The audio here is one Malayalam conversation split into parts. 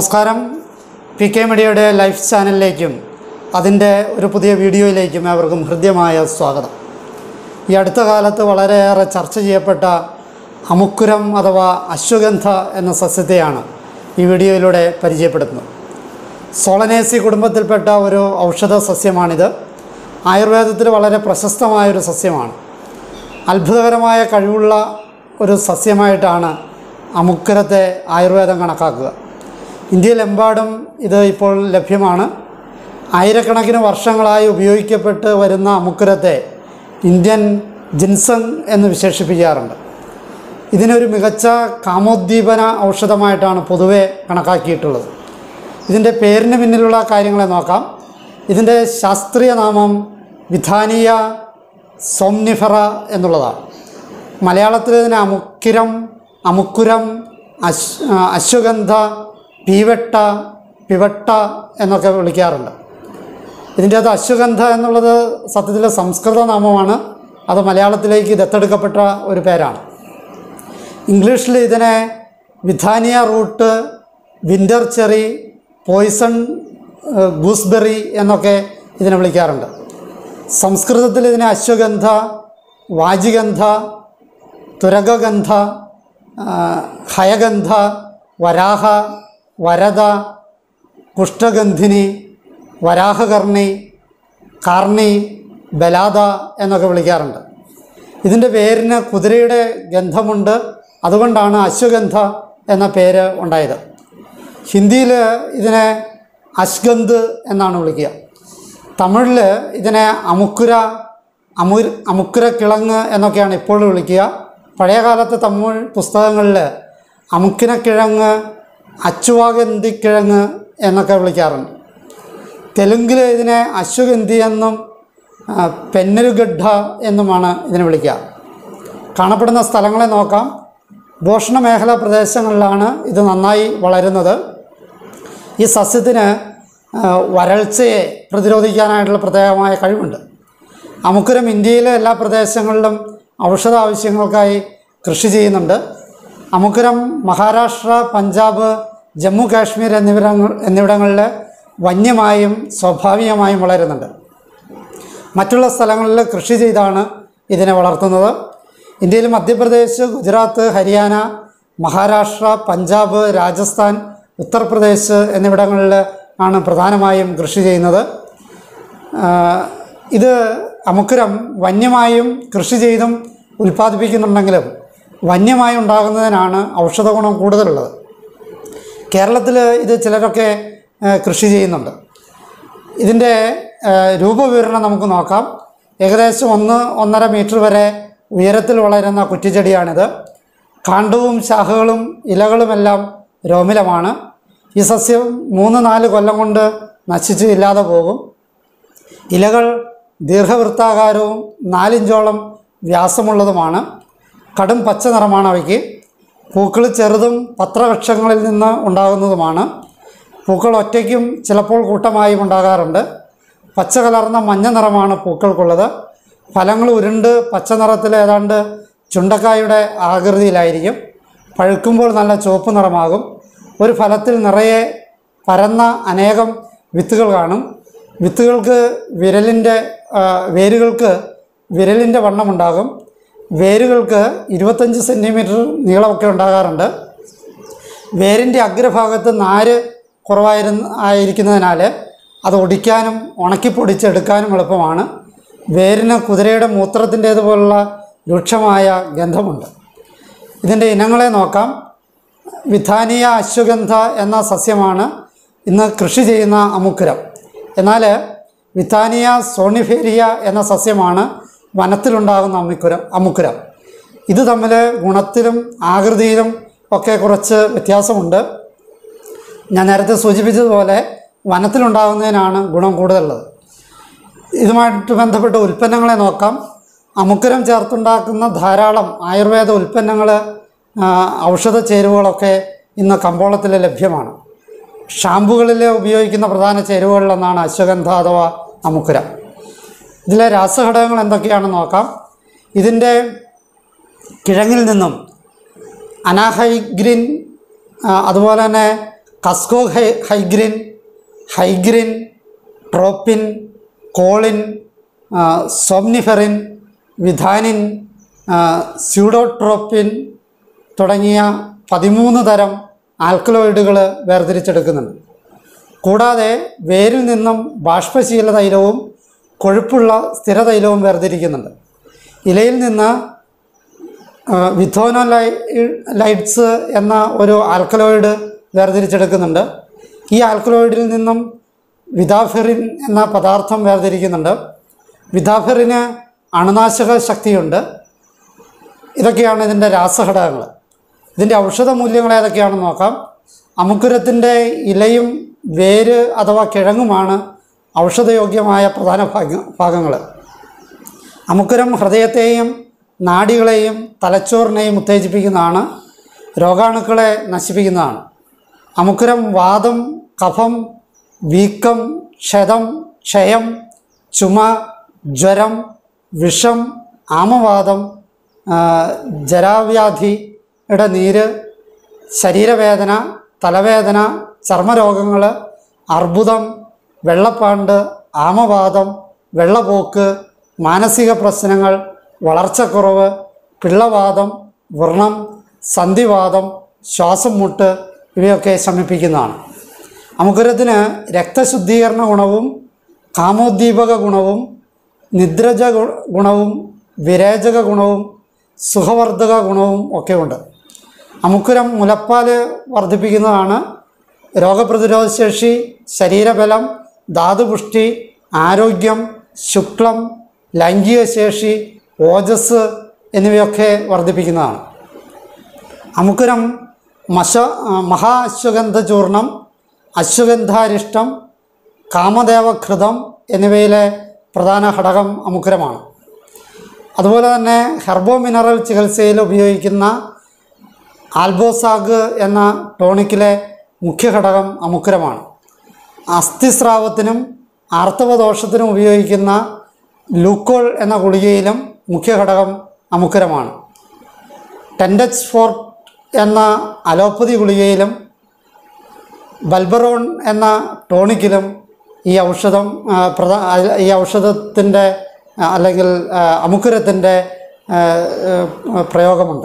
നമസ്കാരം പി കെ മീഡിയയുടെ ലൈഫ് ചാനലിലേക്കും അതിൻ്റെ ഒരു പുതിയ വീഡിയോയിലേക്കും അവർക്കും ഹൃദ്യമായ സ്വാഗതം ഈ അടുത്ത കാലത്ത് വളരെയേറെ ചർച്ച ചെയ്യപ്പെട്ട അമുക്കുരം അഥവാ അശ്വഗന്ധ എന്ന സസ്യത്തെയാണ് ഈ വീഡിയോയിലൂടെ പരിചയപ്പെടുത്തുന്നത് സോളനേസി കുടുംബത്തിൽപ്പെട്ട ഒരു ഔഷധ സസ്യമാണിത് ആയുർവേദത്തിൽ വളരെ പ്രശസ്തമായൊരു സസ്യമാണ് അത്ഭുതകരമായ കഴിവുള്ള ഒരു സസ്യമായിട്ടാണ് അമുക്കുരത്തെ ആയുർവേദം കണക്കാക്കുക ഇന്ത്യയിലെമ്പാടും ഇത് ഇപ്പോൾ ലഭ്യമാണ് ആയിരക്കണക്കിന് വർഷങ്ങളായി ഉപയോഗിക്കപ്പെട്ട് വരുന്ന അമുക്കുരത്തെ ഇന്ത്യൻ ജിൻസങ് എന്ന് വിശേഷിപ്പിക്കാറുണ്ട് ഇതിനൊരു മികച്ച കാമോദ്ദീപന ഔഷധമായിട്ടാണ് പൊതുവെ കണക്കാക്കിയിട്ടുള്ളത് ഇതിൻ്റെ പേരിന് പിന്നിലുള്ള കാര്യങ്ങളെ നോക്കാം ഇതിൻ്റെ ശാസ്ത്രീയ നാമം വിധാനീയ സോംനിഫറ എന്നുള്ളതാണ് മലയാളത്തിൽ ഇതിനെ അമുക്കിരം അമുക്കുരം അശ് അശ്വഗന്ധ പീവട്ട പിവട്ട എന്നൊക്കെ വിളിക്കാറുണ്ട് ഇതിൻ്റെ അത് അശ്വഗന്ധ എന്നുള്ളത് സത്യത്തിൽ സംസ്കൃത നാമമാണ് അത് മലയാളത്തിലേക്ക് ദത്തെടുക്കപ്പെട്ട ഒരു പേരാണ് ഇംഗ്ലീഷിൽ ഇതിനെ Withania root winter cherry poison gooseberry എന്നൊക്കെ ഇതിനെ വിളിക്കാറുണ്ട് സംസ്കൃതത്തിൽ ഇതിനെ അശ്വഗന്ധ വാജിഗന്ധ തുരകഗന്ധ ആ, ഹയഗന്ധ വരാഹ വരദ കുഷ്ഠഗന്ധിനി വരാഹകർണി കാർണി ബലാദ എന്നൊക്കെ വിളിക്കാറുണ്ട് ഇതിൻ്റെ പേരിന് കുതിരയുടെ ഗന്ധമുണ്ട് അതുകൊണ്ടാണ് അശ്വഗന്ധ എന്ന പേര് ഉണ്ടായത് ഹിന്ദിയിൽ ഇതിനെ അശ്ഗന്ധ് എന്നാണ് വിളിക്കുക തമിഴിൽ ഇതിനെ അമുക്കുര അമുർ അമുക്കുര കിളങ്ങ് എന്നൊക്കെയാണ് ഇപ്പോൾ വിളിക്കുക പഴയ കാലത്തെ തമിഴ് പുസ്തകങ്ങളിൽ അമുക്കിനക്കിഴങ്ങ് അച്ചുവാഗന്ധിക്കിഴങ്ങ് എന്നൊക്കെ വിളിക്കാറുണ്ട് തെലുങ്കിൽ ഇതിനെ അശ്വഗന്ധി എന്നും ആ, പെന്നരുഗഡ്ഢ എന്നുമാണ് ഇതിനെ വിളിക്കുക കാണപ്പെടുന്ന സ്ഥലങ്ങളെ നോക്കാം ഭൂഷണ മേഖല പ്രദേശങ്ങളിലാണ് ഇത് നന്നായി വളരുന്നത് ഈ സസ്യത്തിന് ആ, വരൾച്ചയെ പ്രതിരോധിക്കാനായിട്ടുള്ള പ്രത്യേകമായ കഴിവുണ്ട് അമുക്കുരം ഇന്ത്യയിലെ എല്ലാ പ്രദേശങ്ങളിലും ഔഷധ ആവശ്യങ്ങൾക്കായി കൃഷി ചെയ്യുന്നുണ്ട് അമുക്കുരം മഹാരാഷ്ട്ര പഞ്ചാബ് ജമ്മു കാശ്മീർ എന്നിവിടങ്ങൾ എന്നിവിടങ്ങളിൽ വന്യമായും സ്വാഭാവികമായും വളരുന്നുണ്ട് മറ്റുള്ള സ്ഥലങ്ങളിൽ കൃഷി ചെയ്താണ് ഇതിനെ വളർത്തുന്നത് ഇന്ത്യയിൽ മധ്യപ്രദേശ് ഗുജറാത്ത് ഹരിയാന മഹാരാഷ്ട്ര പഞ്ചാബ് രാജസ്ഥാൻ ഉത്തർപ്രദേശ് എന്നിവിടങ്ങളിൽ ആണ് പ്രധാനമായും കൃഷി ചെയ്യുന്നത് ആ, ഇത് അമുക്കുരം വന്യമായും കൃഷി ചെയ്തും ഉൽപ്പാദിപ്പിക്കുന്നുണ്ടെങ്കിലും വന്യമായി ഉണ്ടാകുന്നതിനാണ് ഔഷധ ഗുണം കൂടുതലുള്ളത് കേരളത്തിൽ ഇത് ചിലരൊക്കെ ആ, കൃഷി ചെയ്യുന്നുണ്ട് ഇതിൻ്റെ ആ, രൂപവിവരണം നമുക്ക് നോക്കാം ഏകദേശം ഒന്ന് ഒന്നര മീറ്റർ വരെ ഉയരത്തിൽ വളരുന്ന കുറ്റിച്ചെടിയാണിത് കാണ്ഡവും ശാഖകളും ഇലകളുമെല്ലാം രോമിലമാണ് ഈ സസ്യം മൂന്ന് നാല് കൊല്ലം കൊണ്ട് നശിച്ച് ഇല്ലാതെ പോകും ഇലകൾ ദീർഘവൃത്താകാരവും നാലിഞ്ചോളം വ്യാസമുള്ളതുമാണ് കടും പച്ച നിറമാണ് അവയ്ക്ക് പൂക്കൾ ചെറുതും പത്രവൃക്ഷങ്ങളിൽ നിന്ന് ഉണ്ടാകുന്നതുമാണ് പൂക്കൾ ഒറ്റയ്ക്കും ചിലപ്പോൾ കൂട്ടമായും ഉണ്ടാകാറുണ്ട് പച്ച കലർന്ന മഞ്ഞ നിറമാണ് പൂക്കൾക്കുള്ളത് ഫലങ്ങൾ ഉരുണ്ട് പച്ച നിറത്തിൽ ഏതാണ്ട് ചുണ്ടക്കായുടെ ആകൃതിയിലായിരിക്കും പഴുക്കുമ്പോൾ നല്ല ചുവപ്പ് നിറമാകും ഒരു ഫലത്തിൽ നിറയെ പരന്ന അനേകം വിത്തുകൾ കാണും വിത്തുകൾക്ക് വിരലിൻ്റെ ആ, വേരുകൾക്ക് വിരലിൻ്റെ വണ്ണമുണ്ടാകും വേരുകൾക്ക് ഇരുപത്തഞ്ച് സെൻറ്റിമീറ്റർ നീളമൊക്കെ ഉണ്ടാകാറുണ്ട് വേരിൻ്റെ അഗ്രഭാഗത്ത് നാര് കുറവായിരുന്ന ആയിരിക്കുന്നതിനാൽ അത് ഒടിക്കാനും ഉണക്കിപ്പൊടിച്ചെടുക്കാനും എളുപ്പമാണ് വേരിന് കുതിരയുടെ മൂത്രത്തിൻ്റേതുപോലുള്ള രൂക്ഷമായ ഗന്ധമുണ്ട് ഇതിൻ്റെ ഇനങ്ങളെ നോക്കാം വിധാനീയ അശ്വഗന്ധ എന്ന സസ്യമാണ് ഇന്ന് കൃഷി ചെയ്യുന്ന അമുക്കുരം എന്നാൽ വിധാനിയ സോണിഫേരിയ എന്ന സസ്യമാണ് വനത്തിലുണ്ടാകുന്ന അമ്മിക്കുരം അമുക്കുരം ഇത് തമ്മിൽ ഗുണത്തിലും ആകൃതിയിലും ഒക്കെ കുറച്ച് വ്യത്യാസമുണ്ട് ഞാൻ നേരത്തെ സൂചിപ്പിച്ചതുപോലെ വനത്തിലുണ്ടാകുന്നതിനാണ് ഗുണം കൂടുതലുള്ളത് ഇതുമായിട്ട് ബന്ധപ്പെട്ട ഉൽപ്പന്നങ്ങളെ നോക്കാം അമുക്കുരം ചേർത്തുണ്ടാക്കുന്ന ധാരാളം ആയുർവേദ ഉൽപ്പന്നങ്ങൾ ഔഷധ ചേരുവകളൊക്കെ ഇന്ന് കമ്പോളത്തിൽ ലഭ്യമാണ് ഷാമ്പുകളിൽ ഉപയോഗിക്കുന്ന പ്രധാന ചേരുവകളിലൊന്നാണ് അശ്വഗന്ധ അഥവാ അമുക്കുരം ഇതിലെ രാസഘടകങ്ങൾ എന്തൊക്കെയാണെന്ന് നോക്കാം ഇതിൻ്റെ കിഴങ്ങിൽ നിന്നും അനാഹൈഗ്രിൻ ആ, അതുപോലെ തന്നെ കസ്കോ ഹൈ ഹൈഗ്രിൻ ഹൈഗ്രിൻ ട്രോപ്പിൻ കോളിൻ ആ, സോംനിഫെറിൻ വിധാനിൻ ആ, സ്യൂഡോട്രോപ്പിൻ തുടങ്ങിയ പതിമൂന്ന് തരം ആൽക്കലോയിഡുകൾ വേർതിരിച്ചെടുക്കുന്നുണ്ട് കൂടാതെ വേരിൽ നിന്നും ബാഷ്പശീല തൈലവും കൊഴുപ്പുള്ള സ്ഥിരതൈലവും വേർതിരിക്കുന്നുണ്ട് ഇലയിൽ നിന്ന് വിഥോനോ ലൈ ലൈറ്റ്സ് എന്ന ഒരു ആൽക്കലോയിഡ് വേർതിരിച്ചെടുക്കുന്നുണ്ട് ഈ ആൽക്കലോയിഡിൽ നിന്നും വിതാഫെറിൻ എന്ന പദാർത്ഥം വേർതിരിക്കുന്നുണ്ട് വിതാഫെറിന് അണുനാശക ശക്തിയുണ്ട് ഇതൊക്കെയാണ് ഇതിൻ്റെ രാസഘടകങ്ങൾ ഇതിൻ്റെ ഔഷധ മൂല്യങ്ങൾ ഏതൊക്കെയാണെന്ന് നോക്കാം അമുക്കുരത്തിൻ്റെ ഇലയും വേര് അഥവാ കിഴങ്ങുമാണ് ഔഷധയോഗ്യമായ പ്രധാന ഭാഗ ഭാഗങ്ങൾ അമുക്കുരം ഹൃദയത്തെയും നാഡികളെയും തലച്ചോറിനെയും ഉത്തേജിപ്പിക്കുന്നതാണ് രോഗാണുക്കളെ നശിപ്പിക്കുന്നതാണ് അമുക്കുരം വാദം കഫം വീക്കം ക്ഷതം ക്ഷയം ചുമ ജ്വരം വിഷം ആമവാദം ആ, ജരാവ്യാധിയുടെ നീര് ശരീരവേദന തലവേദന ചർമ്മരോഗങ്ങൾ അർബുദം വെള്ളപ്പാണ്ട് ആമവാദം വെള്ളപോക്ക് മാനസിക പ്രശ്നങ്ങൾ വളർച്ചക്കുറവ് പിള്ളവാദം വ്രണം സന്ധിവാദം ശ്വാസം മുട്ട് ഇവയൊക്കെ ശമിപ്പിക്കുന്നതാണ് അമുക്കുരത്തിന് രക്തശുദ്ധീകരണ ഗുണവും കാമോദ്ദീപക ഗുണവും നിദ്രജ ഗു- ഗുണവും വിരേചക ഗുണവും സുഖവർദ്ധക ഗുണവും ഒക്കെ ഉണ്ട് അമുക്കുരം മുലപ്പാല് വർദ്ധിപ്പിക്കുന്നതാണ് രോഗപ്രതിരോധശേഷി ശരീരബലം ധാതുപുഷ്ടി ആരോഗ്യം ശുക്ലം ലൈംഗിക ശേഷി ഓജസ് എന്നിവയൊക്കെ വർദ്ധിപ്പിക്കുന്നതാണ് അമുക്കുരം മശ മഹാ അശ്വഗന്ധ ചൂർണം അശ്വഗന്ധാരിഷ്ടം കാമദേവഘൃതം എന്നിവയിലെ പ്രധാന ഘടകം അമുക്കുരമാണ് അതുപോലെ തന്നെ ഹെർബോ മിനറൽ ചികിത്സയിൽ ഉപയോഗിക്കുന്ന ആൽബോസാഗ് എന്ന ടോണിക്കിലെ മുഖ്യ ഘടകം അമുക്കുരമാണ് അസ്ഥിസ്രാവത്തിനും ആർത്തവദോഷത്തിനും ഉപയോഗിക്കുന്ന ലൂക്കോൾ എന്ന ഗുളികയിലും മുഖ്യ ഘടകം അമുക്കുരമാണ് ടെൻഡച്ച് ഫോർട്ട് എന്ന അലോപ്പതി ഗുളികയിലും ബൽബറോൺ എന്ന ടോണിക്കിലും ഈ ഔഷധം ആ, പ്രധാ ആ, ഈ ഔഷധത്തിൻ്റെ ആ, അല്ലെങ്കിൽ ആ, അമുക്കുരത്തിൻ്റെ ആ, ആ, പ്രയോഗമുണ്ട്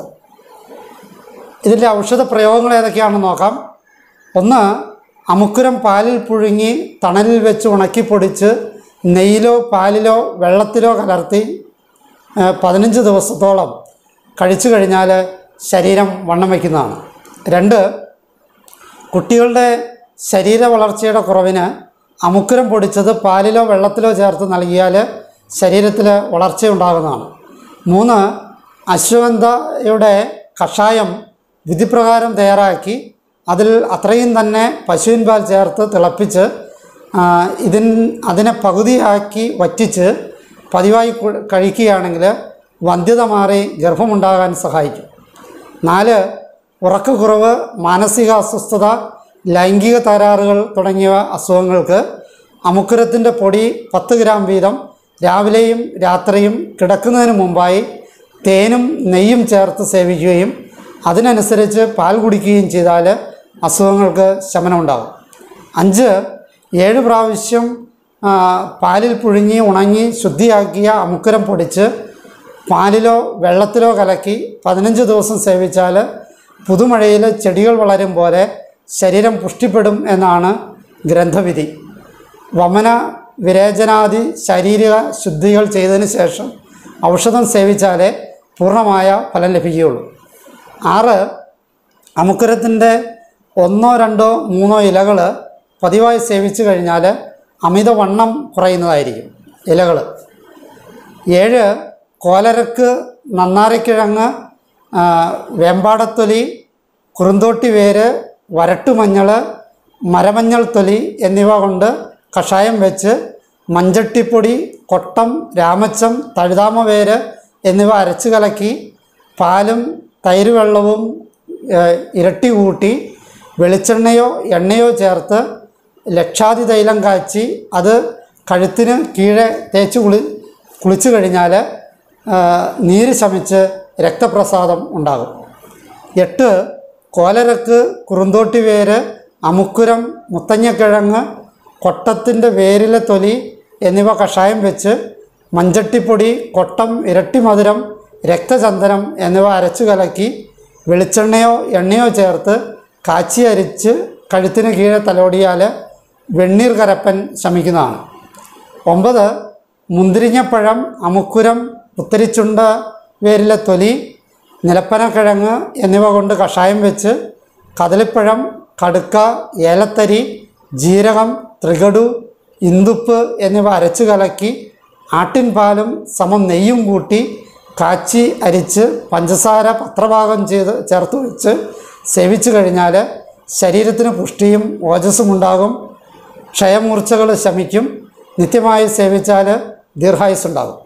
ഇതിൻ്റെ ഔഷധ പ്രയോഗങ്ങൾ ഏതൊക്കെയാണെന്ന് നോക്കാം ഒന്ന് അമുക്കുരം പാലിൽ പുഴുങ്ങി തണലിൽ വെച്ച് ഉണക്കി പൊടിച്ച് നെയ്യിലോ പാലിലോ വെള്ളത്തിലോ കലർത്തി ആ, പതിനഞ്ച് ദിവസത്തോളം കഴിച്ചു കഴിഞ്ഞാൽ ശരീരം വണ്ണം വയ്ക്കുന്നതാണ് രണ്ട് കുട്ടികളുടെ ശരീര വളർച്ചയുടെ കുറവിന് അമുക്കുരം പൊടിച്ചത് പാലിലോ വെള്ളത്തിലോ ചേർത്ത് നൽകിയാൽ ശരീരത്തിൽ വളർച്ചയുണ്ടാകുന്നതാണ് മൂന്ന് അശ്വഗന്ധയുടെ കഷായം വിധിപ്രകാരം തയ്യാറാക്കി അതിൽ അത്രയും തന്നെ പശുവിൻ പാൽ ചേർത്ത് തിളപ്പിച്ച് ആ, ഇതിൻ അതിനെ പകുതിയാക്കി വറ്റിച്ച് പതിവായി കു- കഴിക്കുകയാണെങ്കിൽ വന്ധ്യത മാറി ഗർഭമുണ്ടാകാൻ സഹായിക്കും നാല് ഉറക്കക്കുറവ് മാനസിക അസ്വസ്ഥത ലൈംഗിക തകരാറുകൾ തുടങ്ങിയ അസുഖങ്ങൾക്ക് അമുക്കുരത്തിൻ്റെ പൊടി പത്ത് ഗ്രാം വീതം രാവിലെയും രാത്രിയും കിടക്കുന്നതിന് മുമ്പായി തേനും നെയ്യും ചേർത്ത് സേവിക്കുകയും അതിനനുസരിച്ച് പാൽ കുടിക്കുകയും ചെയ്താൽ അസുഖങ്ങൾക്ക് ശമനമുണ്ടാകും അഞ്ച് ഏഴ് പ്രാവശ്യം ആ, പാലിൽ പുഴുങ്ങി ഉണങ്ങി ശുദ്ധിയാക്കിയ അമുക്കുരം പൊടിച്ച് പാലിലോ വെള്ളത്തിലോ കലക്കി പതിനഞ്ച് ദിവസം സേവിച്ചാൽ പുതുമഴയിൽ ചെടികൾ വളരും പോലെ ശരീരം പുഷ്ടിപ്പെടും എന്നാണ് ഗ്രന്ഥവിധി വമന വിരേചനാദി ശാരീരിക ശുദ്ധികൾ ചെയ്തതിന് ശേഷം ഔഷധം സേവിച്ചാലേ പൂർണ്ണമായ ഫലം ലഭിക്കുകയുള്ളൂ ആറ് അമുക്കുരത്തിൻ്റെ ഒന്നോ രണ്ടോ മൂന്നോ ഇലകൾ പതിവായി സേവിച്ചു കഴിഞ്ഞാൽ അമിതവണ്ണം കുറയുന്നതായിരിക്കും ഇലകൾ ഏഴ് കോലരക്ക് നന്നാരക്കിഴങ്ങ് ആ, വേമ്പാടത്തൊലി കുറുന്തോട്ടി വേര് വരട്ടുമഞ്ഞൾ മരമഞ്ഞൾ തൊലി എന്നിവ കൊണ്ട് കഷായം വെച്ച് മഞ്ചട്ടിപ്പൊടി കൊട്ടം രാമച്ചം തഴുതാമ വേര് എന്നിവ അരച്ച് കലക്കി പാലും തൈര് വെള്ളവും ഏഹ്, ഇരട്ടി കൂട്ടി വെളിച്ചെണ്ണയോ എണ്ണയോ ചേർത്ത് ലക്ഷാതി തൈലം കാച്ചി അത് കഴുത്തിന് കീഴെ തേച്ച് കുളി കുളിച്ചു കഴിഞ്ഞാൽ നീര് ശമിച്ച് രക്തപ്രസാദം ഉണ്ടാകും എട്ട് കോലരക്ക് കുറുന്തോട്ടി വേര് അമുക്കുരം മുത്തങ്ങക്കിഴങ്ങ് കൊട്ടത്തിൻ്റെ വേരിലെ തൊലി എന്നിവ കഷായം വെച്ച് മഞ്ചട്ടിപ്പൊടി കൊട്ടം ഇരട്ടി മധുരം രക്തചന്ദനം എന്നിവ അരച്ചു കലക്കി വെളിച്ചെണ്ണയോ എണ്ണയോ ചേർത്ത് കാച്ചി അരിച്ച് കഴുത്തിന് കീഴെ തലോടിയാൽ വെണ്ണീർ കരപ്പൻ ശമിക്കുന്നതാണ് ഒമ്പത് മുന്തിരിങ്ങപ്പഴം അമുക്കുരം പുത്തരിച്ചുണ്ട വേരിലെ തൊലി നിലപ്പനക്കിഴങ്ങ് എന്നിവ കൊണ്ട് കഷായം വെച്ച് കദളിപ്പഴം കടുക്ക ഏലത്തരി ജീരകം ത്രികടു ഇന്ദുപ്പ് എന്നിവ അരച്ചു കലക്കി ആട്ടിൻ പാലും സമം നെയ്യും കൂട്ടി കാച്ചി അരിച്ച് പഞ്ചസാര പത്രഭാഗം ചെയ്ത് ചേർത്ത് വെച്ച് സേവിച്ചു കഴിഞ്ഞാൽ ശരീരത്തിന് പുഷ്ടിയും ഓജസ്സും ഉണ്ടാകും ക്ഷയമൂർച്ചകൾ ശമിക്കും നിത്യമായി സേവിച്ചാൽ ദീർഘായുസ്സുണ്ടാകും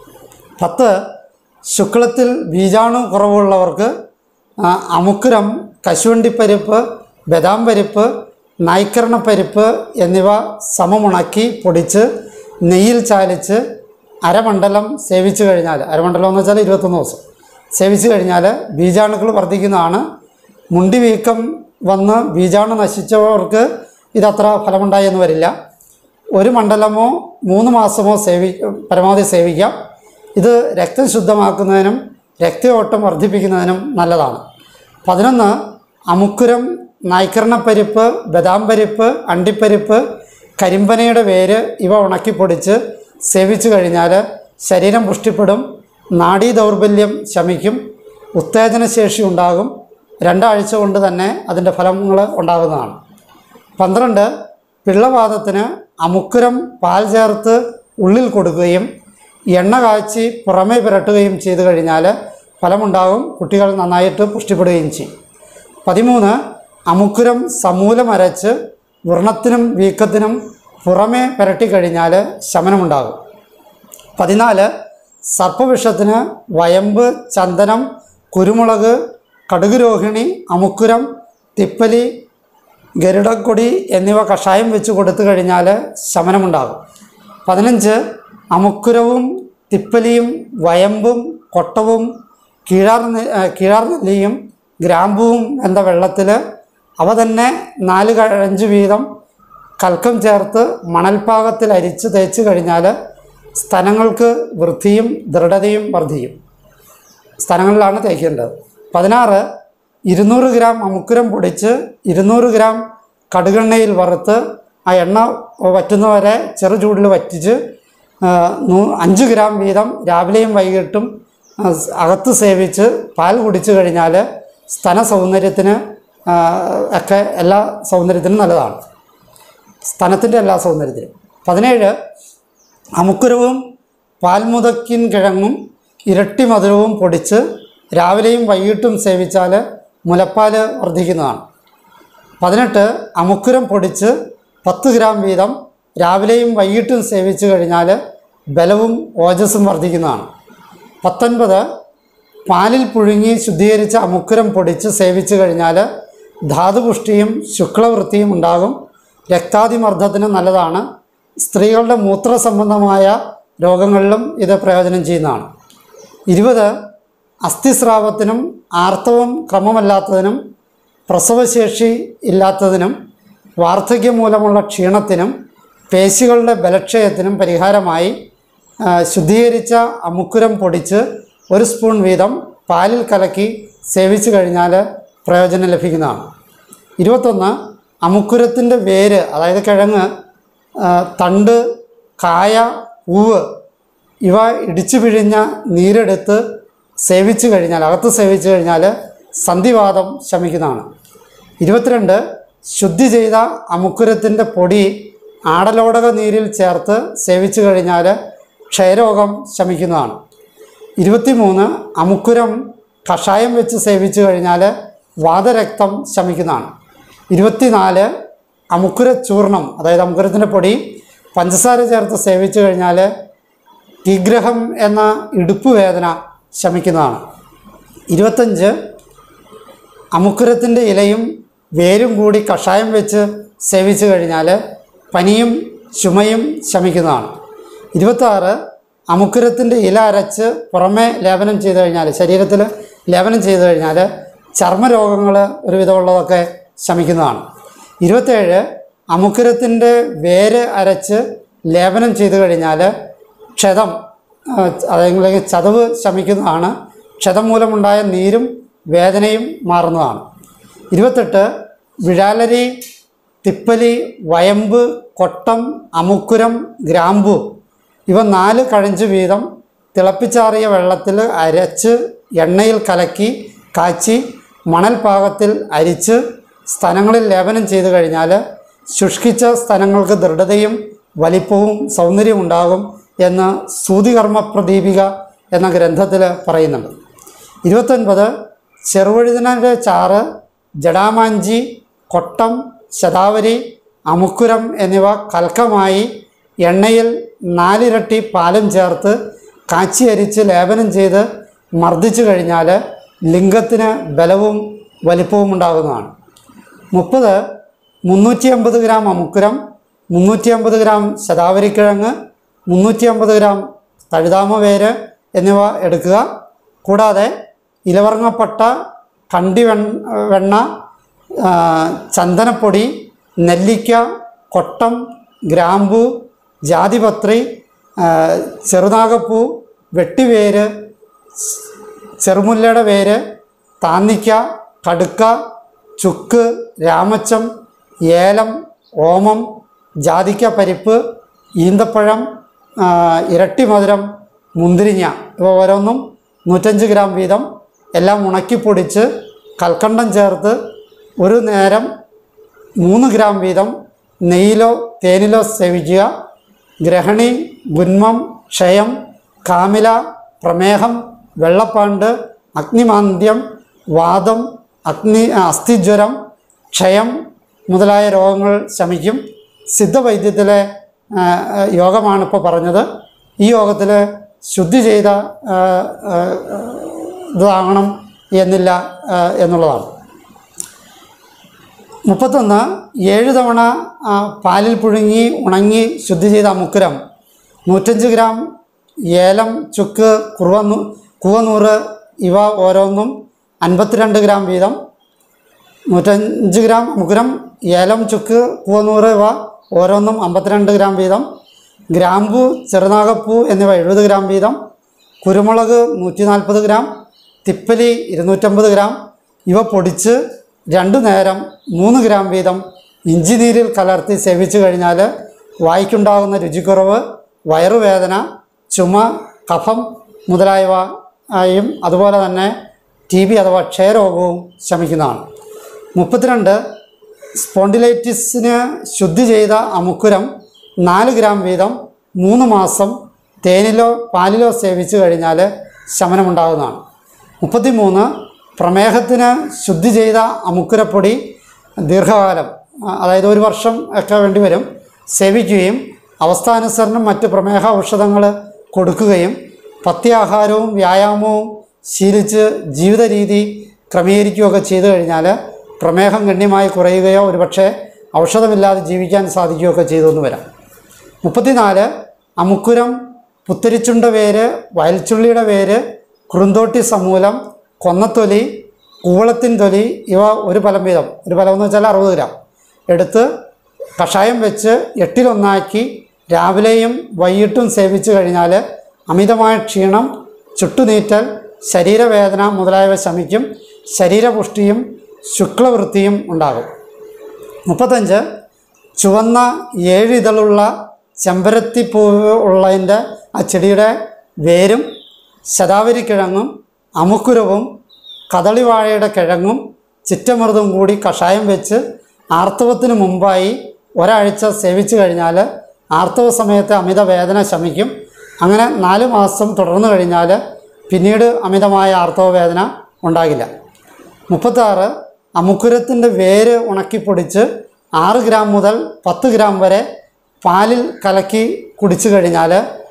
പത്ത് ശുക്ലത്തിൽ ബീജാണു കുറവുള്ളവർക്ക് ആ, അമുക്കുരം കശുവണ്ടിപ്പരിപ്പ് ബദാം പരിപ്പ് നായ്ക്കരണപ്പരിപ്പ് എന്നിവ സമമുണക്കി പൊടിച്ച് നെയ്യിൽ ചാലിച്ച് അരമണ്ഡലം സേവിച്ചു കഴിഞ്ഞാൽ അരമണ്ഡലം എന്ന് വെച്ചാൽ ഇരുപത്തൊന്ന് ദിവസം സേവിച്ചു കഴിഞ്ഞാൽ ബീജാണുക്കൾ വർദ്ധിക്കുന്നതാണ് മുണ്ടി വീക്കം വന്ന് ബീജാണു നശിച്ചവർക്ക് ഇതത്ര ഫലമുണ്ടായി എന്ന് വരില്ല ഒരു മണ്ഡലമോ മൂന്ന് മാസമോ സേവി പരമാവധി സേവിക്കാം ഇത് രക്തം ശുദ്ധമാക്കുന്നതിനും രക്തയോട്ടം വർദ്ധിപ്പിക്കുന്നതിനും നല്ലതാണ് പതിനൊന്ന് അമുക്കുരം നായ്ക്കരണപ്പരിപ്പ് ബദാം പരിപ്പ് അണ്ടിപ്പരിപ്പ് കരിമ്പനയുടെ വേര് ഇവ ഉണക്കിപ്പൊടിച്ച് സേവിച്ചു കഴിഞ്ഞാൽ ശരീരം പുഷ്ടിപ്പെടും നാഡീ ദൗർബല്യം ശമിക്കും ഉത്തേജനശേഷി ഉണ്ടാകും രണ്ടാഴ്ച കൊണ്ട് തന്നെ അതിൻ്റെ ഫലങ്ങൾ ഉണ്ടാകുന്നതാണ് പന്ത്രണ്ട് പിള്ളവാദത്തിന് അമുക്കുരം പാൽ ചേർത്ത് ഉള്ളിൽ കൊടുക്കുകയും എണ്ണ കാച്ചി പുറമേ പുരട്ടുകയും ചെയ്തു കഴിഞ്ഞാൽ ഫലമുണ്ടാകും കുട്ടികൾ നന്നായിട്ട് പുഷ്ടിപ്പെടുകയും ചെയ്യും പതിമൂന്ന് അമുക്കുരം സമൂലം അരച്ച് വ്രണത്തിനും വീക്കത്തിനും പുറമേ പുരട്ടിക്കഴിഞ്ഞാൽ ശമനമുണ്ടാകും പതിനാല് സർപ്പവിഷത്തിന് വയമ്പ് ചന്ദനം കുരുമുളക് കടുകുരോഹിണി അമുക്കുരം തിപ്പലി ഗരുഡക്കൊടി എന്നിവ കഷായം വെച്ച് കൊടുത്തു കഴിഞ്ഞാൽ ശമനമുണ്ടാകും പതിനഞ്ച് അമുക്കുരവും തിപ്പലിയും വയമ്പും കൊട്ടവും കീഴാർ നെ- ഏ, കീഴാർ നെല്ലിയും ഗ്രാമ്പുവും എന്ന വെള്ളത്തിൽ അവ തന്നെ നാല് കഴഞ്ച് വീതം കൽക്കം ചേർത്ത് മണൽപ്പാകത്തിൽ അരിച്ച് തേച്ച് കഴിഞ്ഞാൽ സ്ഥലങ്ങൾക്ക് വൃത്തിയും ദൃഢതയും വർദ്ധിക്കും സ്ഥലങ്ങളിലാണ് തേക്കേണ്ടത് പതിനാറ് ഇരുന്നൂറ് ഗ്രാം അമുക്കുരം പൊടിച്ച് ഇരുന്നൂറ് ഗ്രാം കടുകെണ്ണയിൽ വറുത്ത് ആ എണ്ണ വറ്റുന്നവരെ ചെറു ചൂടിൽ വറ്റിച്ച് ആ, നൂ- അഞ്ച് ഗ്രാം വീതം രാവിലെയും വൈകിട്ടും ആ, സ് അകത്ത് സേവിച്ച് പാൽ കുടിച്ചു കഴിഞ്ഞാൽ സ്തന സൗന്ദര്യത്തിന് ആ, ഒക്കെ എല്ലാ സൗന്ദര്യത്തിനും നല്ലതാണ് സ്തനത്തിൻ്റെ എല്ലാ സൗന്ദര്യത്തിനും പതിനേഴ് അമുക്കുരവും പാൽമുതക്കിൻ കിഴങ്ങും ഇരട്ടി മധുരവും പൊടിച്ച് രാവിലെയും വൈകിട്ടും സേവിച്ചാൽ മുലപ്പാൽ വർദ്ധിക്കുന്നതാണ് പതിനെട്ട് അമുക്കുരം പൊടിച്ച് പത്ത് ഗ്രാം വീതം രാവിലെയും വൈകിട്ടും സേവിച്ചു കഴിഞ്ഞാൽ ബലവും ഓജസ്സും വർദ്ധിക്കുന്നതാണ് പത്തൊൻപത് പാലിൽ പുഴുങ്ങി ശുദ്ധീകരിച്ച അമുക്കുരം പൊടിച്ച് സേവിച്ചു കഴിഞ്ഞാൽ ധാതുപുഷ്ടിയും ശുക്ലവൃത്തിയും ഉണ്ടാകും രക്താതിമർദ്ദത്തിന് നല്ലതാണ് സ്ത്രീകളുടെ മൂത്ര സംബന്ധമായ രോഗങ്ങളിലും ഇത് പ്രയോജനം ചെയ്യുന്നതാണ് ഇരുപത് അസ്ഥിസ്രാവത്തിനും ആർത്തവം ക്രമമല്ലാത്തതിനും പ്രസവശേഷി ഇല്ലാത്തതിനും വാർദ്ധക്യം മൂലമുള്ള ക്ഷീണത്തിനും പേശികളുടെ ബലക്ഷയത്തിനും പരിഹാരമായി ആ, ശുദ്ധീകരിച്ച അമുക്കുരം പൊടിച്ച് ഒരു സ്പൂൺ വീതം പാലിൽ കലക്കി സേവിച്ചു കഴിഞ്ഞാൽ പ്രയോജനം ലഭിക്കുന്നതാണ് ഇരുപത്തൊന്ന് അമുക്കുരത്തിൻ്റെ വേര് അതായത് കിഴങ്ങ് ആ, തണ്ട് കായ പൂവ് ഇവ ഇടിച്ചു പിഴിഞ്ഞ നീരെടുത്ത് സേവിച്ചു കഴിഞ്ഞാൽ അകത്ത് സേവിച്ചു കഴിഞ്ഞാൽ സന്ധിവാദം ശമിക്കുന്നതാണ് ഇരുപത്തിരണ്ട് ശുദ്ധി ചെയ്ത അമുക്കുരത്തിൻ്റെ പൊടി ആടലോടക നീരിൽ ചേർത്ത് സേവിച്ചു കഴിഞ്ഞാൽ ക്ഷയരോഗം ശമിക്കുന്നതാണ് ഇരുപത്തിമൂന്ന് അമുക്കുരം കഷായം വെച്ച് സേവിച്ചു കഴിഞ്ഞാൽ വാതരക്തം ശമിക്കുന്നതാണ് ഇരുപത്തിനാല് അമുക്കുര ചൂർണം അതായത് അമുക്കുരത്തിൻ്റെ പൊടി പഞ്ചസാര ചേർത്ത് സേവിച്ചു കഴിഞ്ഞാൽ വിഗ്രഹം എന്ന ഇടുപ്പ് വേദന ശമിക്കുന്നതാണ് ഇരുപത്തഞ്ച് അമുക്കുരത്തിൻ്റെ ഇലയും വേരും കൂടി കഷായം വെച്ച് സേവിച്ചു കഴിഞ്ഞാൽ പനിയും ചുമയും ശമിക്കുന്നതാണ് ഇരുപത്താറ് അമുക്കുരത്തിൻ്റെ ഇല അരച്ച് പുറമേ ലേപനം ചെയ്ത് കഴിഞ്ഞാൽ ശരീരത്തിൽ ലേപനം ചെയ്ത് കഴിഞ്ഞാൽ ചർമ്മരോഗങ്ങൾ ഒരുവിധമുള്ളതൊക്കെ ശമിക്കുന്നതാണ് ഇരുപത്തേഴ് അമുക്കുരത്തിൻ്റെ വേര് അരച്ച് ലേപനം ചെയ്തു കഴിഞ്ഞാൽ ക്ഷതം ആ, അല്ലെങ്കിൽ ചതവ് ശമിക്കുന്നതാണ് ക്ഷതം മൂലമുണ്ടായ നീരും വേദനയും മാറുന്നതാണ് ഇരുപത്തെട്ട് വിഴാലരി തിപ്പലി വയമ്പ് കൊട്ടം അമുക്കുരം ഗ്രാമ്പു ഇവ നാല് കഴഞ്ച് വീതം തിളപ്പിച്ചാറിയ വെള്ളത്തിൽ അരച്ച് എണ്ണയിൽ കലക്കി കാച്ചി മണൽ പാകത്തിൽ അരിച്ച് സ്ഥലങ്ങളിൽ ലേപനം ചെയ്തു കഴിഞ്ഞാൽ ശുഷ്കിച്ച സ്ഥലങ്ങൾക്ക് ദൃഢതയും വലിപ്പവും സൗന്ദര്യവും ഉണ്ടാകും എന്ന് സൂതികർമ്മ പ്രദീപിക എന്ന ഗ്രന്ഥത്തിൽ പറയുന്നുണ്ട് ഇരുപത്തൊൻപത് ചെറുവഴുതിനൻ്റെ ചാറ് ജടാമാഞ്ചി കൊട്ടം ശതാവരി അമുക്കുരം എന്നിവ കൽക്കമായി എണ്ണയിൽ നാലിരട്ടി പാലും ചേർത്ത് കാച്ചി അരിച്ച് ലേപനം ചെയ്ത് മർദ്ദിച്ചു കഴിഞ്ഞാൽ ലിംഗത്തിന് ബലവും വലിപ്പവും ഉണ്ടാകുന്നതാണ് മുപ്പത് മുന്നൂറ്റി അമ്പത് ഗ്രാം അമുക്കുരം മുന്നൂറ്റി അമ്പത് ഗ്രാം ശതാവരിക്കിഴങ്ങ് മുന്നൂറ്റി അമ്പത് ഗ്രാം തഴുതാമ വേര് എന്നിവ എടുക്കുക കൂടാതെ ഇലവർങ്ങപ്പട്ട കണ്ടി വെൺ- വെണ്ണ ആ, ചന്ദനപ്പൊടി നെല്ലിക്ക കൊട്ടം ഗ്രാമ്പു ജാതിപത്രി ആ, ചെറുനാഗപ്പൂ വെട്ടിവേര് ചെറുമുല്ലയുടെ വേര് താന്നിക്ക കടുക്ക ചുക്ക് രാമച്ചം ഏലം ഓമം ജാതിക്ക പരിപ്പ് ഈന്തപ്പഴം ആ, ഇരട്ടി മധുരം മുന്തിരിങ്ങ ഇവ ഓരോന്നും നൂറ്റഞ്ച് ഗ്രാം വീതം എല്ലാം ഉണക്കിപ്പൊടിച്ച് കൽക്കണ്ടം ചേർത്ത് ഒരു നേരം മൂന്ന് ഗ്രാം വീതം നെയ്യിലോ തേനിലോ സേവിക്കുക ഗ്രഹണി ഗുന്മം ക്ഷയം കാമില പ്രമേഹം വെള്ളപ്പാണ്ട് അഗ്നിമാന്ദ്യം വാദം അഗ്നി അസ്ഥിജ്വരം ക്ഷയം മുതലായ രോഗങ്ങൾ ശമിക്കും സിദ്ധവൈദ്യത്തിലെ ആ, ആ, യോഗമാണ് ഇപ്പോൾ പറഞ്ഞത് ഈ യോഗത്തിൽ ശുദ്ധി ചെയ്ത ആ, ആ, ഇതാകണം എന്നില്ല ആ, എന്നുള്ളതാണ് മുപ്പത്തൊന്ന് ഏഴ് തവണ ആ, പാലിൽ പുഴുങ്ങി ഉണങ്ങി ശുദ്ധി ചെയ്ത അമുക്കുരം നൂറ്റഞ്ച് ഗ്രാം ഏലം ചുക്ക് കുറുവനൂ കൂവനൂറ് ഇവ ഓരോന്നും അൻപത്തിരണ്ട് ഗ്രാം വീതം നൂറ്റഞ്ച് ഗ്രാം അമുക്കുരം ഏലം ചുക്ക് കൂവനൂറ് ഇവ ഓരോന്നും അമ്പത്തിരണ്ട് ഗ്രാം വീതം ഗ്രാമ്പു ചെറുനാഗപ്പൂ എന്നിവ എഴുപത് ഗ്രാം വീതം കുരുമുളക് നൂറ്റി നാൽപ്പത് ഗ്രാം തിപ്പലി ഇരുന്നൂറ്റമ്പത് ഗ്രാം ഇവ പൊടിച്ച് രണ്ടു നേരം മൂന്ന് ഗ്രാം വീതം ഇഞ്ചി നീരിൽ കലർത്തി സേവിച്ചു കഴിഞ്ഞാൽ വായ്ക്കുണ്ടാകുന്ന രുചിക്കുറവ് വയറുവേദന ചുമ കഫം മുതലായവ ആയും അതുപോലെ തന്നെ ടി ബി അഥവാ ക്ഷയരോഗവും ശമിക്കുന്നതാണ് മുപ്പത്തിരണ്ട് സ്പോണ്ടിലൈറ്റിസിന് ശുദ്ധി ചെയ്ത അമുക്കുരം നാല് ഗ്രാം വീതം മൂന്ന് മാസം തേനിലോ പാലിലോ സേവിച്ചു കഴിഞ്ഞാൽ ശമനമുണ്ടാകുന്നതാണ് മുപ്പത്തിമൂന്ന് പ്രമേഹത്തിന് ശുദ്ധി ചെയ്ത അമുക്കുരപ്പൊടി ദീർഘകാലം ആ, അതായത് ഒരു വർഷം ഒക്കെ വേണ്ടി വരും സേവിക്കുകയും അവസ്ഥാനുസരണം മറ്റ് പ്രമേഹ ഔഷധങ്ങൾ കൊടുക്കുകയും പഥ്യാഹാരവും വ്യായാമവും ശീലിച്ച് ജീവിത രീതി ക്രമീകരിക്കുകയൊക്കെ ചെയ്തു കഴിഞ്ഞാൽ പ്രമേഹം ഗണ്യമായി കുറയുകയോ ഒരുപക്ഷെ ഔഷധമില്ലാതെ ജീവിക്കാൻ സാധിക്കുകയൊക്കെ ചെയ്തു എന്ന് വരാം മുപ്പത്തിനാല് അമുക്കുരം പുത്തരിച്ചുണ്ട വേര് വയൽച്ചുള്ളിയുടെ വേര് കുറുന്തോട്ടി സമൂലം കൊന്നത്തൊലി കൂവളത്തിൻ തൊലി ഇവ ഒരു ഫലം വീതം ഒരു ഫലം എന്ന് വെച്ചാൽ അറുപത് ഗ്രാം എടുത്ത് കഷായം വെച്ച് എട്ടിലൊന്നാക്കി രാവിലെയും വൈകിട്ടും സേവിച്ചു കഴിഞ്ഞാൽ അമിതമായ ക്ഷീണം ചുട്ടുനീറ്റൽ ശരീരവേദന മുതലായവ ശമിക്കും ശരീരപുഷ്ടിയും ശുക്ലവൃത്തിയും ഉണ്ടാകും മുപ്പത്തഞ്ച് ചുവന്ന ഏഴ് ഇതളുള്ള ചെമ്പരത്തിപ്പൂവ് ഉള്ളതിൻ്റെ ആ ചെടിയുടെ വേരും ശതാവരിക്കിഴങ്ങും അമുക്കുരവും കദളിവാഴയുടെ കിഴങ്ങും ചിറ്റമൃതും കൂടി കഷായം വെച്ച് ആർത്തവത്തിന് മുമ്പായി ഒരാഴ്ച സേവിച്ചു കഴിഞ്ഞാൽ ആർത്തവ സമയത്ത് അമിത വേദന ശമിക്കും അങ്ങനെ നാല് മാസം തുടർന്നു കഴിഞ്ഞാൽ പിന്നീട് അമിതമായ ആർത്തവ വേദന ഉണ്ടാകില്ല മുപ്പത്താറ് അമുക്കുരത്തിൻ്റെ വേര് ഉണക്കിപ്പൊടിച്ച് ആറ് ഗ്രാം മുതൽ പത്ത് ഗ്രാം വരെ പാലിൽ കലക്കി കുടിച്ചു കഴിഞ്ഞാൽ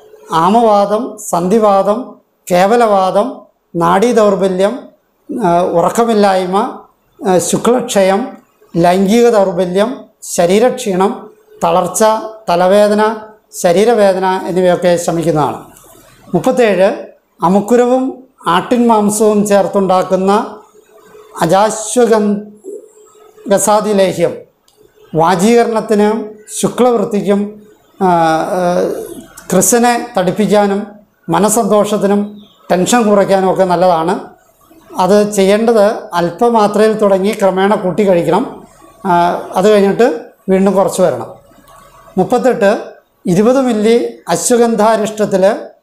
ആമവാദം സന്ധിവാദം കേവലവാദം നാഡീ ദൗർബല്യം ആ, ഉറക്കമില്ലായ്മ ആ, ശുക്ലക്ഷയം ലൈംഗിക ദൗർബല്യം ശരീരക്ഷീണം തളർച്ച തലവേദന ശരീരവേദന എന്നിവയൊക്കെ ശമിക്കുന്നതാണ് മുപ്പത്തേഴ് അമുക്കുരവും ആട്ടിൻ മാംസവും ചേർത്തുണ്ടാക്കുന്ന അജാശ്വഗ ഗസാദി ലേഹ്യം വാജീകരണത്തിനും ശുക്ലവൃത്തിക്കും ആ, ആ, ക്രിസിനെ തടിപ്പിക്കാനും മനസന്തോഷത്തിനും ടെൻഷൻ കുറയ്ക്കാനും ഒക്കെ നല്ലതാണ് അത് ചെയ്യേണ്ടത് അല്പമാത്രയിൽ തുടങ്ങി ക്രമേണ കൂട്ടി കഴിക്കണം ആ, അത് കഴിഞ്ഞിട്ട് വീണ്ടും കുറച്ച് വരണം മുപ്പത്തെട്ട് ഇരുപത് മില്ലി അശ്വഗന്ധാരിഷ്ടത്തിൽ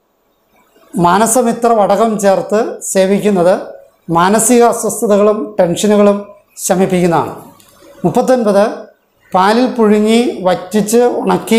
മാനസമിത്ര വടകം ചേർത്ത് സേവിക്കുന്നത് മാനസിക അസ്വസ്ഥതകളും ടെൻഷനുകളും ശമിപ്പിക്കുന്നതാണ് മുപ്പത്തൊൻപത് പാലിൽ പുഴുങ്ങി വറ്റിച്ച് ഉണക്കി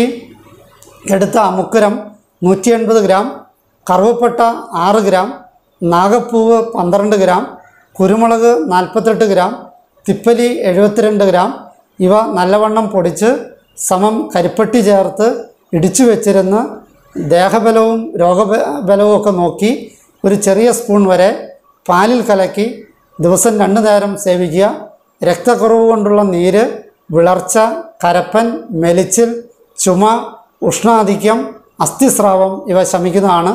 എടുത്ത അമുക്കുരം നൂറ്റി എൺപത് ഗ്രാം കറുവപ്പട്ട ആറ് ഗ്രാം നാഗപ്പൂവ് പന്ത്രണ്ട് ഗ്രാം കുരുമുളക് നാൽപ്പത്തെട്ട് ഗ്രാം തിപ്പലി എഴുപത്തിരണ്ട് ഗ്രാം ഇവ നല്ലവണ്ണം പൊടിച്ച് സമം കരിപ്പട്ടി ചേർത്ത് ഇടിച്ചു വെച്ചിരുന്ന് ദേഹബലവും രോഗബലവും ഒക്കെ നോക്കി ഒരു ചെറിയ സ്പൂൺ വരെ പാലിൽ കലക്കി ദിവസം രണ്ടു നേരം സേവിക്കുക രക്തക്കുറവ് കൊണ്ടുള്ള നീര് വിളർച്ച കരപ്പൻ മെലിച്ചിൽ ചുമ ഉഷ്ണാധിക്യം അസ്ഥിസ്രാവം ഇവ ശമിക്കുന്നതാണ്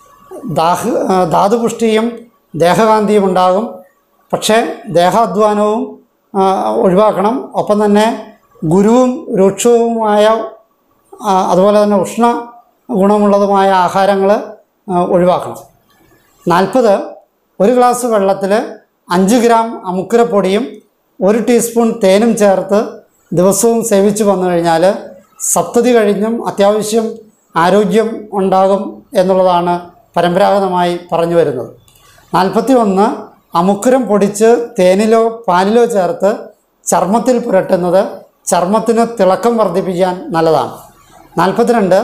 ദാഹ ആ, ധാതുപുഷ്ടിയും ദേഹകാന്തിയും ഉണ്ടാകും പക്ഷേ ദേഹാധ്വാനവും ആ, ഒഴിവാക്കണം ഒപ്പം തന്നെ ഗുരുവും രൂക്ഷവുമായ ആ, അതുപോലെ തന്നെ ഉഷ്ണ ഗുണമുള്ളതുമായ ആഹാരങ്ങൾ ഒഴിവാക്കണം നാൽപ്പത് ഒരു ഗ്ലാസ് വെള്ളത്തിൽ അഞ്ച് ഗ്രാം അമുക്കുരപ്പൊടിയും ഒരു ടീസ്പൂൺ തേനും ചേർത്ത് ദിവസവും സേവിച്ച് വന്നു കഴിഞ്ഞാൽ സപ്തതി കഴിഞ്ഞും അത്യാവശ്യം ആരോഗ്യം ഉണ്ടാകും എന്നുള്ളതാണ് പരമ്പരാഗതമായി പറഞ്ഞു വരുന്നത് നാൽപ്പത്തി ഒന്ന് അമുക്കുരം പൊടിച്ച് തേനിലോ പാലിലോ ചേർത്ത് ചർമ്മത്തിൽ പുരട്ടുന്നത് ചർമ്മത്തിന് തിളക്കം വർദ്ധിപ്പിക്കാൻ നല്ലതാണ് നാൽപ്പത്തിരണ്ട്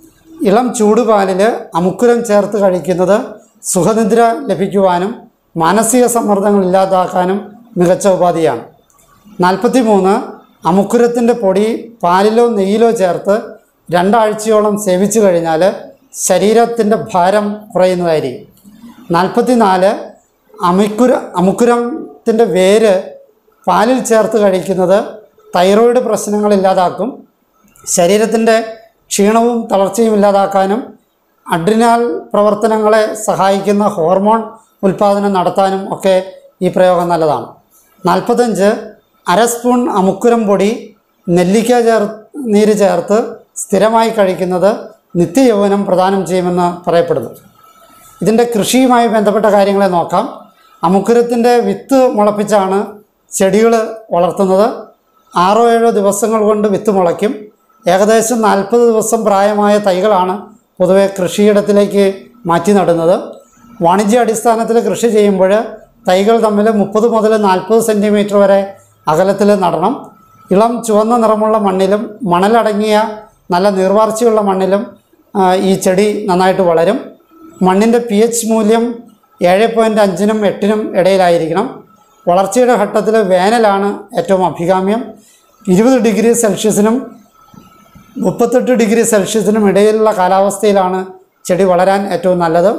ഇളം ചൂടുപാലിൽ അമുക്കുരം ചേർത്ത് കഴിക്കുന്നത് സുഖനിദ്ര ലഭിക്കുവാനും മാനസിക സമ്മർദ്ദങ്ങൾ ഇല്ലാതാക്കാനും മികച്ച ഉപാധിയാണ് നാൽപ്പത്തി മൂന്ന് അമുക്കുരത്തിൻ്റെ പൊടി പാലിലോ നെയ്യിലോ ചേർത്ത് രണ്ടാഴ്ചയോളം സേവിച്ചു കഴിഞ്ഞാൽ ശരീരത്തിൻ്റെ ഭാരം കുറയുന്നതായിരിക്കും നാൽപ്പത്തി നാല് അമിക്കുര അമുക്കുരത്തിൻ്റെ വേര് പാലിൽ ചേർത്ത് കഴിക്കുന്നത് തൈറോയിഡ് പ്രശ്നങ്ങൾ ഇല്ലാതാക്കും ശരീരത്തിൻ്റെ ക്ഷീണവും തളർച്ചയും ഇല്ലാതാക്കാനും അഡ്രിനാൽ പ്രവർത്തനങ്ങളെ സഹായിക്കുന്ന ഹോർമോൺ ഉൽപ്പാദനം നടത്താനും ഒക്കെ ഈ പ്രയോഗം നല്ലതാണ് നാൽപ്പത്തഞ്ച് അര സ്പൂൺ അമുക്കുരം പൊടി നെല്ലിക്ക ചേർ നീര് ചേർത്ത് സ്ഥിരമായി കഴിക്കുന്നത് നിത്യയൗവനം പ്രദാനം ചെയ്യുമെന്ന് പറയപ്പെടുന്നു ഇതിൻ്റെ കൃഷിയുമായി ബന്ധപ്പെട്ട കാര്യങ്ങളെ നോക്കാം അമുക്കുരത്തിൻ്റെ വിത്ത് മുളപ്പിച്ചാണ് ചെടികൾ വളർത്തുന്നത് ആറോ ഏഴോ ദിവസങ്ങൾ കൊണ്ട് വിത്ത് മുളയ്ക്കും ഏകദേശം നാൽപ്പത് ദിവസം പ്രായമായ തൈകളാണ് പൊതുവെ കൃഷിയിടത്തിലേക്ക് മാറ്റി നടുന്നത് വാണിജ്യ അടിസ്ഥാനത്തിൽ കൃഷി ചെയ്യുമ്പോൾ തൈകൾ തമ്മിൽ മുപ്പത് മുതൽ നാൽപ്പത് സെൻറ്റിമീറ്റർ വരെ അകലത്തിൽ നടണം ഇളം ചുവന്ന നിറമുള്ള മണ്ണിലും മണലടങ്ങിയ നല്ല നീർവാർച്ചയുള്ള മണ്ണിലും ആ, ഈ ചെടി നന്നായിട്ട് വളരും മണ്ണിൻ്റെ പി എച്ച് മൂല്യം ഏഴ് പോയിൻറ്റ് അഞ്ചിനും എട്ടിനും ഇടയിലായിരിക്കണം വളർച്ചയുടെ ഘട്ടത്തിൽ വേനലാണ് ഏറ്റവും അഭികാമ്യം ഇരുപത് ഡിഗ്രി സെൽഷ്യസിനും മുപ്പത്തെട്ട് ഡിഗ്രി സെൽഷ്യസിനും ഇടയിലുള്ള കാലാവസ്ഥയിലാണ് ചെടി വളരാൻ ഏറ്റവും നല്ലത്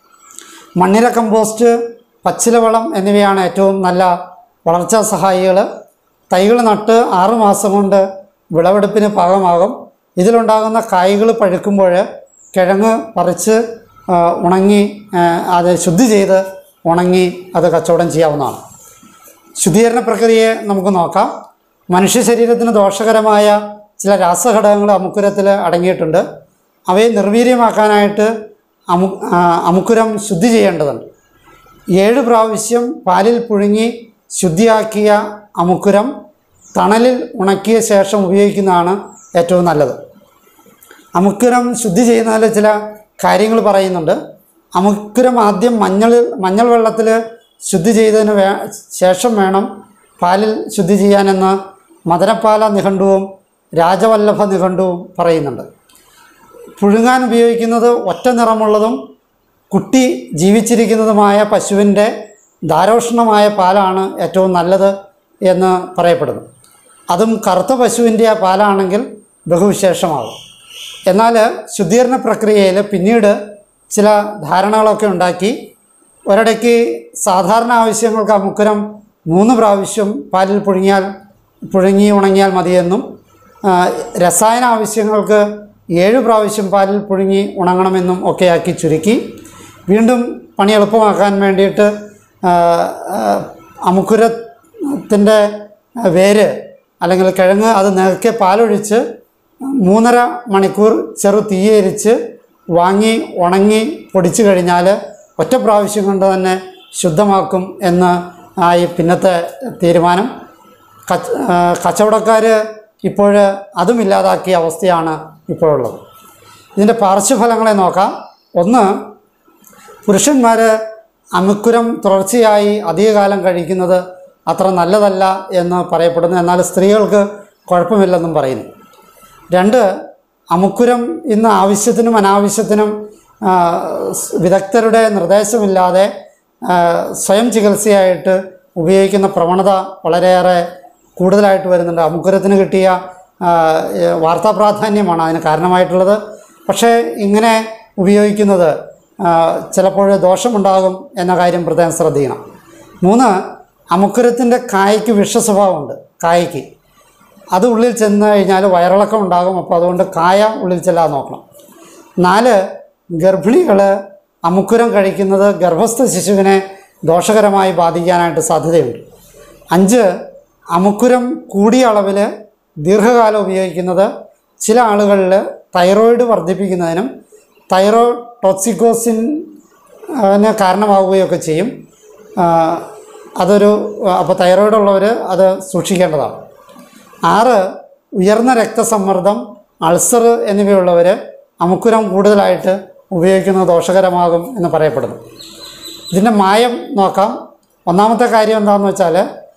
മണ്ണിര കമ്പോസ്റ്റ് പച്ചിലവളം എന്നിവയാണ് ഏറ്റവും നല്ല വളർച്ചാ സഹായികൾ തൈകൾ നട്ട് ആറ് മാസം കൊണ്ട് വിളവെടുപ്പിന് പാകമാകും ഇതിലുണ്ടാകുന്ന കായ്കൾ പഴുക്കുമ്പോൾ കിഴങ്ങ് പറിച്ച് ആ, ഉണങ്ങി ആ, അത് ശുദ്ധി ചെയ്ത് ഉണങ്ങി അത് കച്ചവടം ചെയ്യാവുന്നതാണ് ശുദ്ധീകരണ പ്രക്രിയയെ നമുക്ക് നോക്കാം മനുഷ്യ ശരീരത്തിന് ദോഷകരമായ ചില രാസഘടകങ്ങൾ അമുക്കുരത്തിൽ അടങ്ങിയിട്ടുണ്ട് അവയെ നിർവീര്യമാക്കാനായിട്ട് അമു ആ, അമുക്കുരം ശുദ്ധി ചെയ്യേണ്ടതുണ്ട് ഏഴ് പ്രാവശ്യം പാലിൽ പുഴുങ്ങി ശുദ്ധിയാക്കിയ അമുക്കുരം തണലിൽ ഉണക്കിയ ശേഷം ഉപയോഗിക്കുന്നതാണ് ഏറ്റവും നല്ലത് അമുക്കുരം ശുദ്ധി ചെയ്യുന്നതിൽ ചില കാര്യങ്ങൾ പറയുന്നുണ്ട് അമുക്കുരം ആദ്യം മഞ്ഞളിൽ മഞ്ഞൾ വെള്ളത്തിൽ ശുദ്ധി ചെയ്തതിന് വേ ശേഷം വേണം പാലിൽ ശുദ്ധി ചെയ്യാനെന്ന് മദനപ്പാല നിഘണ്ടുവും രാജവല്ലഭ നിഘണ്ടുവും പറയുന്നുണ്ട് പുഴുങ്ങാൻ ഉപയോഗിക്കുന്നത് ഒറ്റ നിറമുള്ളതും കുട്ടി ജീവിച്ചിരിക്കുന്നതുമായ പശുവിൻ്റെ ധാരോഷ്ണമായ പാലാണ് ഏറ്റവും നല്ലത് എന്ന് പറയപ്പെടുന്നു അതും കറുത്ത പശുവിൻ്റെ ആ പാലാണെങ്കിൽ ബഹുവിശേഷമാകും എന്നാൽ ശുദ്ധീകരണ പ്രക്രിയയിൽ പിന്നീട് ചില ധാരണകളൊക്കെ ഉണ്ടാക്കി ഒരിടയ്ക്ക് സാധാരണ ആവശ്യങ്ങൾക്ക് അമുക്കുരം മൂന്ന് പ്രാവശ്യം പാലിൽ പുഴുങ്ങിയാൽ പുഴുങ്ങി ഉണങ്ങിയാൽ മതിയെന്നും ആ, രസായന ആവശ്യങ്ങൾക്ക് ഏഴ് പ്രാവശ്യം പാലിൽ പുഴുങ്ങി ഉണങ്ങണമെന്നും ഒക്കെയാക്കി ചുരുക്കി വീണ്ടും പണി എളുപ്പമാക്കാൻ വേണ്ടിയിട്ട് ആ, ആ, അമുക്കുരത്തിൻ്റെ വേര് അല്ലെങ്കിൽ കിഴങ്ങ് അത് നേർക്കെ പാലൊഴിച്ച് മൂന്നര മണിക്കൂർ ചെറു തീയരിച്ച് വാങ്ങി ഉണങ്ങി പൊടിച്ചു കഴിഞ്ഞാൽ ഒറ്റ പ്രാവശ്യം കൊണ്ട് തന്നെ ശുദ്ധമാക്കും എന്ന് ആയി പിന്നത്തെ തീരുമാനം കച്ച കച്ചവടക്കാർ ഇപ്പോൾ അതും ഇല്ലാതാക്കിയ അവസ്ഥയാണ് ഇപ്പോഴുള്ളത് ഇതിൻ്റെ പാർശ്വഫലങ്ങളെ നോക്കാം ഒന്ന് പുരുഷന്മാർ അമുക്കുരം തുടർച്ചയായി അധികകാലം കഴിക്കുന്നത് അത്ര നല്ലതല്ല എന്ന് പറയപ്പെടുന്നു എന്നാൽ സ്ത്രീകൾക്ക് കുഴപ്പമില്ലെന്നും പറയുന്നു രണ്ട് അമുക്കുരം ഇന്ന് ആവശ്യത്തിനും അനാവശ്യത്തിനും ആ, സ് വിദഗ്ധരുടെ നിർദ്ദേശമില്ലാതെ ആ, സ്വയം ചികിത്സയായിട്ട് ഉപയോഗിക്കുന്ന പ്രവണത വളരെയേറെ കൂടുതലായിട്ട് വരുന്നുണ്ട് അമുക്കുരത്തിന് കിട്ടിയ ആ, ഏ, വാർത്താ പ്രാധാന്യമാണ് അതിന് കാരണമായിട്ടുള്ളത് പക്ഷേ ഇങ്ങനെ ഉപയോഗിക്കുന്നത് ആ, ചിലപ്പോൾ ദോഷമുണ്ടാകും എന്ന കാര്യം പ്രത്യേകം ശ്രദ്ധിക്കണം മൂന്ന് അമുക്കുരത്തിൻ്റെ കായ്ക്ക് വിഷസ്വഭാവമുണ്ട് കായ്ക്ക് അത് ഉള്ളിൽ ചെന്ന് കഴിഞ്ഞാൽ വയറിളക്കം ഉണ്ടാകും അപ്പോൾ അതുകൊണ്ട് കായ ഉള്ളിൽ ചെല്ലാതെ നോക്കണം നാല് ഗർഭിണികൾ അമുക്കുരം കഴിക്കുന്നത് ഗർഭസ്ഥ ശിശുവിനെ ദോഷകരമായി ബാധിക്കാനായിട്ട് സാധ്യതയുണ്ട് അഞ്ച് അമുക്കുരം കൂടിയ അളവിൽ ദീർഘകാലം ഉപയോഗിക്കുന്നത് ചില ആളുകളിൽ തൈറോയിഡ് വർദ്ധിപ്പിക്കുന്നതിനും തൈറോ ടോക്സിക്കോസിൻ ന് കാരണമാവുകയൊക്കെ ചെയ്യും ആ, അതൊരു അപ്പോൾ തൈറോയിഡ് ഉള്ളവർ അത് സൂക്ഷിക്കേണ്ടതാണ് ആറ് ഉയർന്ന രക്തസമ്മർദ്ദം അൾസർ എന്നിവയുള്ളവർ അമുക്കുരം കൂടുതലായിട്ട് ഉപയോഗിക്കുന്നത് ദോഷകരമാകും എന്ന് പറയപ്പെടുന്നു ഇതിൻ്റെ മായം നോക്കാം ഒന്നാമത്തെ കാര്യം എന്താണെന്ന് വെച്ചാൽ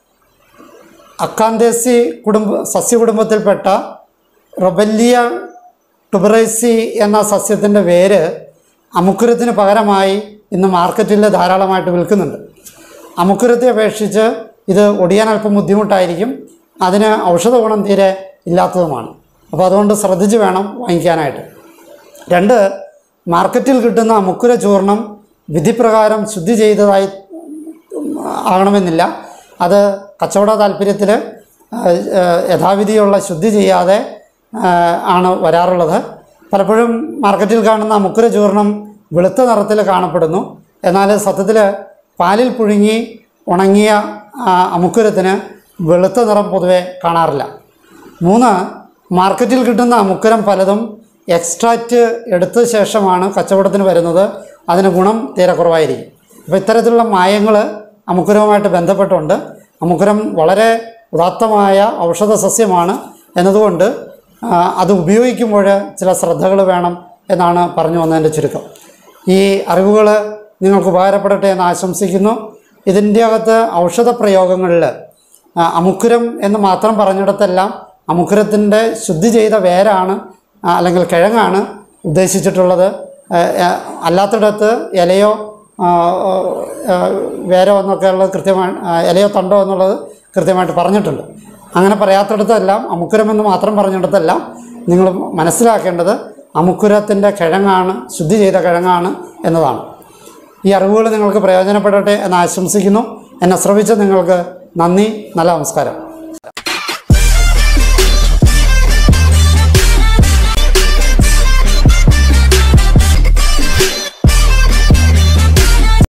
അക്കാന്തേസി കുടുംബ സസ്യകുടുംബത്തിൽപ്പെട്ട റൊബല്ലിയ ടുബറൈസി എന്ന സസ്യത്തിൻ്റെ വേര് അമുക്കുരത്തിന് പകരമായി ഇന്ന് മാർക്കറ്റിൽ ധാരാളമായിട്ട് വിൽക്കുന്നുണ്ട് അമുക്കുരത്തെ അപേക്ഷിച്ച് ഇത് ഒടിയാൻ അല്പം ബുദ്ധിമുട്ടായിരിക്കും അതിന് ഔഷധ ഗുണം തീരെ ഇല്ലാത്തതുമാണ് അപ്പോൾ അതുകൊണ്ട് ശ്രദ്ധിച്ച് വേണം വാങ്ങിക്കാനായിട്ട് രണ്ട് മാർക്കറ്റിൽ കിട്ടുന്ന അമുക്കുര ചൂർണം വിധിപ്രകാരം ശുദ്ധി ചെയ്തതായി ആകണമെന്നില്ല അത് കച്ചവട താല്പര്യത്തിൽ യഥാവിധിയുള്ള ശുദ്ധി ചെയ്യാതെ ആ, ആണ് വരാറുള്ളത് പലപ്പോഴും മാർക്കറ്റിൽ കാണുന്ന മുക്കുര ചൂർണം വെളുത്ത നിറത്തിൽ കാണപ്പെടുന്നു എന്നാൽ സത്യത്തിൽ പാലിൽ പുഴുങ്ങി ഉണങ്ങിയ ആ, അമുക്കുരത്തിന് വെളുത്ത നിറം പൊതുവെ കാണാറില്ല മൂന്ന് മാർക്കറ്റിൽ കിട്ടുന്ന അമുക്കുരം പലതും എക്സ്ട്രാക്റ്റ് എടുത്ത ശേഷമാണ് കച്ചവടത്തിന് വരുന്നത് അതിന് ഗുണം തീരെ കുറവായിരിക്കും അപ്പോൾ ഇത്തരത്തിലുള്ള മായങ്ങൾ അമുക്കുരവുമായിട്ട് ബന്ധപ്പെട്ടുണ്ട് അമുക്കുരം വളരെ ഉദാത്തമായ ഔഷധ സസ്യമാണ് എന്നതുകൊണ്ട് ആ, അത് ഉപയോഗിക്കുമ്പോൾ ചില ശ്രദ്ധകൾ വേണം എന്നാണ് പറഞ്ഞു വന്നതിൻ്റെ ചുരുക്കം ഈ അറിവുകൾ നിങ്ങൾക്ക് ഉപകാരപ്പെടട്ടെ എന്ന് ആശംസിക്കുന്നു ഇതിൻ്റെ അകത്ത് ഔഷധ പ്രയോഗങ്ങളിൽ ആ, അമുക്കുരം എന്ന് മാത്രം പറഞ്ഞിടത്തെല്ലാം അമുക്കുരത്തിൻ്റെ ശുദ്ധി ചെയ്ത വേരാണ് ആ, അല്ലെങ്കിൽ കിഴങ്ങാണ് ഉദ്ദേശിച്ചിട്ടുള്ളത് ആ, ആ, അല്ലാത്തിടത്ത് ഇലയോ ആ, ആ, വേരോ എന്നൊക്കെ ഉള്ളത് കൃത്യമായി ആ, ഇലയോ തണ്ടോ എന്നുള്ളത് കൃത്യമായിട്ട് പറഞ്ഞിട്ടുണ്ട് അങ്ങനെ പറയാത്തിടത്തെല്ലാം അമുക്കുരം എന്ന് മാത്രം പറഞ്ഞിടത്തെല്ലാം നിങ്ങൾ മനസ്സിലാക്കേണ്ടത് അമുക്കുരത്തിൻ്റെ കിഴങ്ങാണ് ശുദ്ധി ചെയ്ത കിഴങ്ങാണ് എന്നതാണ് ഈ അറിവുകൾ നിങ്ങൾക്ക് പ്രയോജനപ്പെടട്ടെ എന്ന് ആശംസിക്കുന്നു എന്നെ ശ്രമിച്ച നിങ്ങൾക്ക് നന്ദി നല്ല നമസ്കാരം